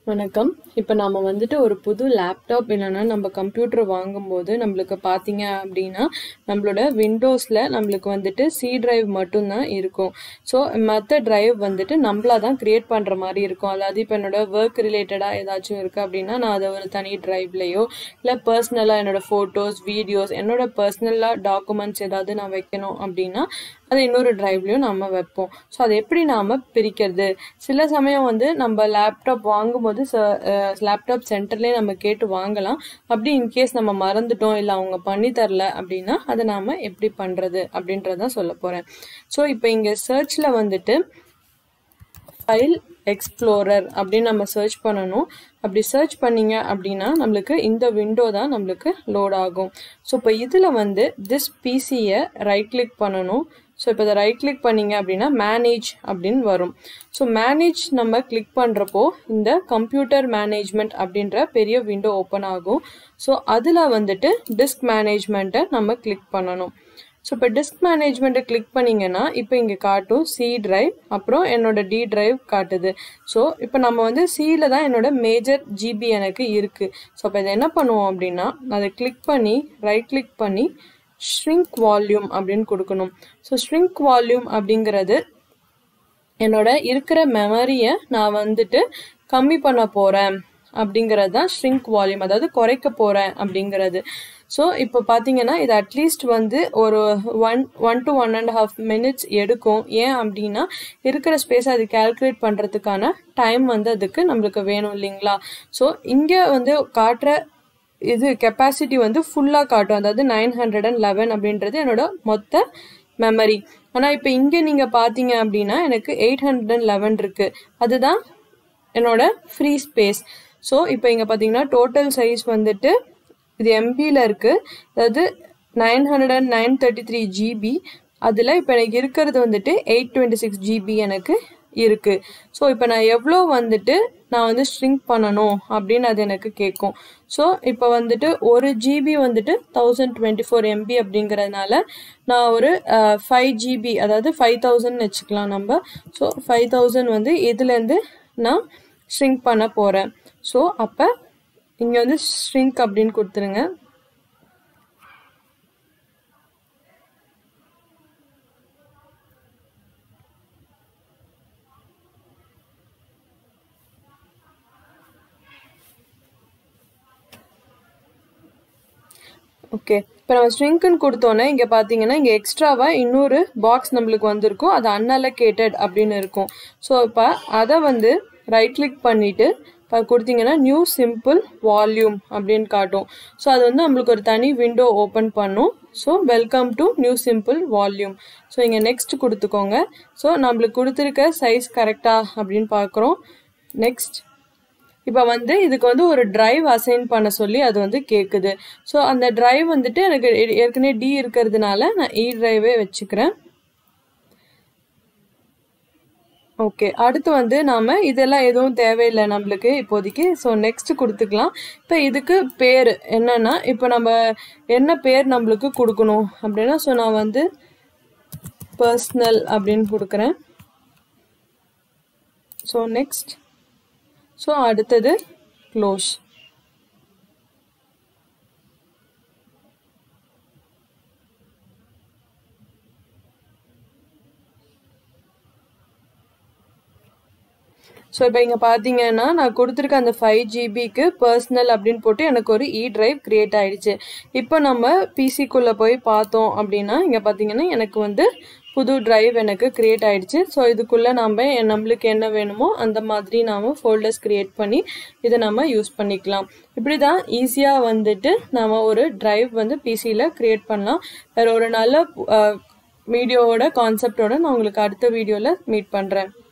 வணக்கம் இப்போ நாம வந்துட்டு ஒரு புது லேப்டாப் இல்லைன்னா நம்ம கம்ப்யூட்டர் வாங்கும்போது நம்மளுக்கு பார்த்தீங்க அப்படின்னா நம்மளோட விண்டோஸில் நம்மளுக்கு வந்துட்டு சி டிரைவ் மட்டும்தான் இருக்கும் ஸோ மற்ற டிரைவ் வந்துட்டு நம்மளா தான் கிரியேட் பண்ணுற மாதிரி இருக்கும் அதாவது இப்போ என்னோட ஒர்க் ரிலேட்டடாக ஏதாச்சும் இருக்குது அப்படின்னா நான் அதை ஒரு தனி டிரைவ்லையோ இல்லை பர்சனலாக என்னோட ஃபோட்டோஸ் வீடியோஸ் என்னோட பர்சனலாக டாக்குமெண்ட்ஸ் ஏதாவது நான் வைக்கணும் அப்படின்னா அது இன்னொரு டிரைவ்லையும் நம்ம வைப்போம் ஸோ அதை எப்படி நாம் பிரிக்கிறது சில சமயம் வந்து நம்ம லேப்டாப் வாங்கும்போது லேப்டாப் சென்டர்லேயே நம்ம கேட்டு வாங்கலாம் அப்படி இன்கேஸ் நம்ம மறந்துட்டோம் இல்லை அவங்க பண்ணி தரல அப்படின்னா அதை நாம் எப்படி பண்ணுறது அப்படின்றதான் சொல்ல போகிறேன் ஸோ இப்போ இங்கே சர்ச்சில் வந்துட்டு ஃபைல் எக்ஸ்ப்ளோரர் அப்படின்னு நம்ம சர்ச் பண்ணணும் அப்படி சர்ச் பண்ணீங்க அப்படின்னா நம்மளுக்கு இந்த விண்டோ தான் நம்மளுக்கு லோட் ஆகும் ஸோ இப்போ இதில் வந்து திஸ் பிசியை ரைட் கிளிக் பண்ணணும் ஸோ இப்போ இதை ரைட் கிளிக் பண்ணீங்க அப்படின்னா மேனேஜ் அப்படின்னு வரும் ஸோ மேனேஜ் நம்ம கிளிக் பண்ணுறப்போ இந்த கம்ப்யூட்டர் மேனேஜ்மெண்ட் அப்படின்ற பெரிய விண்டோ ஓப்பன் ஆகும் ஸோ அதில் வந்துட்டு டிஸ்க் மேனேஜ்மெண்ட்டை நம்ம கிளிக் பண்ணணும் ஸோ இப்போ டிஸ்க் மேனேஜ்மெண்ட்டை கிளிக் பண்ணிங்கன்னா இப்போ இங்கே காட்டும் சி டிரைவ் அப்புறம் என்னோட டி டிரைவ் காட்டுது ஸோ இப்போ நம்ம வந்து சியில் தான் என்னோட மேஜர் ஜிபி எனக்கு இருக்குது ஸோ இப்போ இதை என்ன பண்ணுவோம் அப்படின்னா அதை கிளிக் பண்ணி ரைட் கிளிக் பண்ணி ஷ்ரிங்க் வால்யூம் அப்படின்னு கொடுக்கணும் ஸோ ஷ்ரிங்க் வால்யூம் அப்படிங்கிறது என்னோட இருக்கிற மெமரியை நான் வந்துட்டு கம்மி பண்ண போகிறேன் அப்படிங்கிறது தான் ஷ்ரிங்க் வால்யூம் அதாவது குறைக்க போகிறேன் அப்படிங்கிறது ஸோ இப்போ பார்த்தீங்கன்னா இது அட்லீஸ்ட் வந்து ஒரு one one to one and half minutes எடுக்கும் ஏன் அப்படின்னா இருக்கிற ஸ்பேஸ் அது கேல்குலேட் பண்ணுறதுக்கான டைம் வந்து அதுக்கு நம்மளுக்கு வேணும் இல்லைங்களா ஸோ இங்கே வந்து காட்டுற இது கெப்பாசிட்டி வந்து ஃபுல்லாக காட்டும் அதாவது நைன் ஹண்ட்ரட் அண்ட் லெவன் அப்படின்றது என்னோட மொத்த மெமரி ஆனால் இப்போ இங்கே நீங்கள் பார்த்தீங்க அப்படின்னா எனக்கு எயிட் ஹண்ட்ரட் அண்ட் லெவன் இருக்குது அதுதான் என்னோட ஃப்ரீ ஸ்பேஸ் ஸோ இப்போ இங்கே பார்த்தீங்கன்னா டோட்டல் சைஸ் வந்துட்டு இது எம்பியில் இருக்குது அதாவது nine hundred and nine thirty three GB அதில் இப்போ எனக்கு இருக்கிறது வந்துட்டு எயிட் டுவெண்ட்டி சிக்ஸ் ஜிபி எனக்கு இருக்குது ஸோ இப்போ நான் எவ்வளோ வந்துட்டு நான் வந்து ஸ்ட்ரிங்க் பண்ணணும் அப்படின்னு அது எனக்கு கேட்கும் ஸோ இப்போ வந்துட்டு ஒரு ஜிபி வந்துட்டு தௌசண்ட் டுவெண்ட்டி ஃபோர் எம்பி அப்படிங்கிறதுனால நான் ஒரு ஃபைவ் ஜிபி அதாவது ஃபைவ் தௌசண்ட் வச்சுக்கலாம் நம்ம ஸோ ஃபைவ் தௌசண்ட் வந்து இதுலேருந்து நான் ஸ்ட்ரிங்க் பண்ண போகிறேன் ஸோ அப்போ இங்கே வந்து ஸ்ட்ரிங்க் அப்படின்னு கொடுத்துருங்க ஓகே இப்போ நம்ம ஸ்ட்ரிங்க்குன்னு கொடுத்தோன்னே இங்கே பார்த்தீங்கன்னா இங்கே எக்ஸ்ட்ராவாக இன்னொரு பாக்ஸ் நம்மளுக்கு வந்திருக்கும் அது அன்அலகேட்டட் அப்படின்னு இருக்கும் ஸோ இப்போ அதை வந்து ரைட் கிளிக் பண்ணிவிட்டு இப்போ கொடுத்தீங்கன்னா நியூ சிம்பிள் வால்யூம் அப்படின்னு காட்டும் ஸோ அது வந்து நம்மளுக்கு ஒரு தனி விண்டோ ஓப்பன் பண்ணும் so welcome to new simple volume so இங்கே நெக்ஸ்ட் கொடுத்துக்கோங்க ஸோ நம்மளுக்கு கொடுத்துருக்க சைஸ் கரெக்டா அப்படின்னு பார்க்குறோம் நெக்ஸ்ட் இப்போ வந்து இதுக்கு வந்து ஒரு டிரைவ் அசைன் பண்ண சொல்லி அது வந்து கேட்குது ஸோ அந்த டிரைவ் வந்துட்டு எனக்கு ஏற்கனவே டி இருக்கிறதுனால நான் இ டிரைவே வச்சுக்கிறேன் ஓகே அடுத்து வந்து நாம் இதெல்லாம் எதுவும் தேவையில்லை நம்மளுக்கு இப்போதைக்கு ஸோ நெக்ஸ்ட் கொடுத்துக்கலாம் இப்போ இதுக்கு பேர் என்னன்னா இப்போ நம்ம என்ன பேர் நம்மளுக்கு கொடுக்கணும் அப்படின்னா ஸோ நான் வந்து பர்சனல் அப்படின்னு கொடுக்குறேன் ஸோ நெக்ஸ்ட் ஸோ அடுத்தது க்ளோஸ் ஸோ இப்போ இங்கே பார்த்தீங்கன்னா நான் கொடுத்துருக்க அந்த ஃபைவ் ஜிபிக்கு பர்சனல் அப்படின்னு போட்டு எனக்கு ஒரு இ டிரைவ் க்ரியேட் ஆகிடுச்சு இப்போ நம்ம பிசிக்குள்ளே போய் பார்த்தோம் அப்படின்னா இங்கே பார்த்தீங்கன்னா எனக்கு வந்து புது டிரைவ் எனக்கு க்ரியேட் ஆகிடுச்சு ஸோ இதுக்குள்ளே நம்ம நம்மளுக்கு என்ன வேணுமோ அந்த மாதிரி நாம் ஃபோல்டர்ஸ் க்ரியேட் பண்ணி இதை நம்ம யூஸ் பண்ணிக்கலாம் இப்படி தான் ஈஸியாக வந்துட்டு நாம் ஒரு டிரைவ் வந்து பிசியில் க்ரியேட் பண்ணலாம் வேறு ஒரு நல்ல வீடியோவோட கான்செப்டோட நான் உங்களுக்கு அடுத்த வீடியோவில் மீட் பண்ணுறேன்